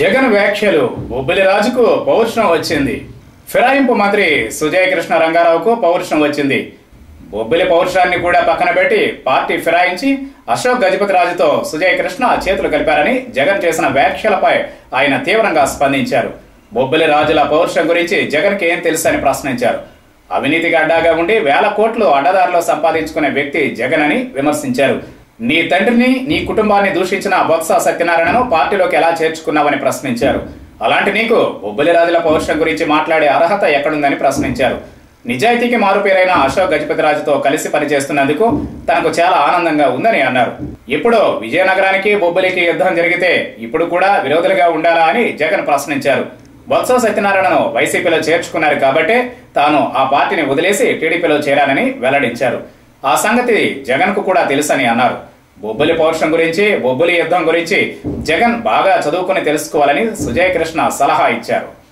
జగన్ వ్యాఖ్యలు బొబ్బిలి రాజుకు పౌరుషం వచ్చింది ఫిరాయింపు మంత్రి సుజయ్ కృష్ణ రంగారావుకు పౌరుషం వచ్చింది బొబ్బిలి పౌరుషాన్ని కూడా పక్కన పెట్టి పార్టీ ఫిరాయించి అశోక్ గజపతి రాజుతో సుజయ్ కృష్ణ చేతులు కలిపారని జగన్ చేసిన వ్యాఖ్యలపై ఆయన తీవ్రంగా స్పందించారు బొబ్బిలి రాజుల పౌరుషం గురించి జగన్కి ఏం తెలుసని ప్రశ్నించారు అవినీతికి అడ్డాగా ఉండి వేల కోట్లు అడ్డదారిలో సంపాదించుకునే వ్యక్తి జగన్ అని విమర్శించారు నీ తండ్రిని నీ కుటుంబాన్ని దూషించిన బొత్స సత్యనారాయణను పార్టీలోకి ఎలా చేర్చుకున్నావని ప్రశ్నించారు అలాంటి నీకు బొబ్బిలి రాజుల పౌరుషం గురించి మాట్లాడే అర్హత ఎక్కడుందని ప్రశ్నించారు నిజాయితీకి మారుపేరైన అశోక్ గజపతి రాజుతో కలిసి పనిచేస్తున్నందుకు తనకు చాలా ఆనందంగా ఉందని అన్నారు ఇప్పుడు విజయనగరానికి బొబ్బిలికి యుద్ధం జరిగితే ఇప్పుడు కూడా విరోధులుగా ఉండాలా అని జగన్ ప్రశ్నించారు బొత్స సత్యనారాయణను వైసీపీలో చేర్చుకున్నారు కాబట్టే తాను ఆ పార్టీని వదిలేసి టీడీపీలో చేరానని వెల్లడించారు ఆ సంగతి జగన్ కు కూడా తెలుసని అన్నారు బొబ్బిలి పౌరుషం గురించి బొబ్బిలి యుద్ధం గురించి జగన్ బాగా చదువుకుని తెలుసుకోవాలని సుజయ్ కృష్ణ సలహా ఇచ్చారు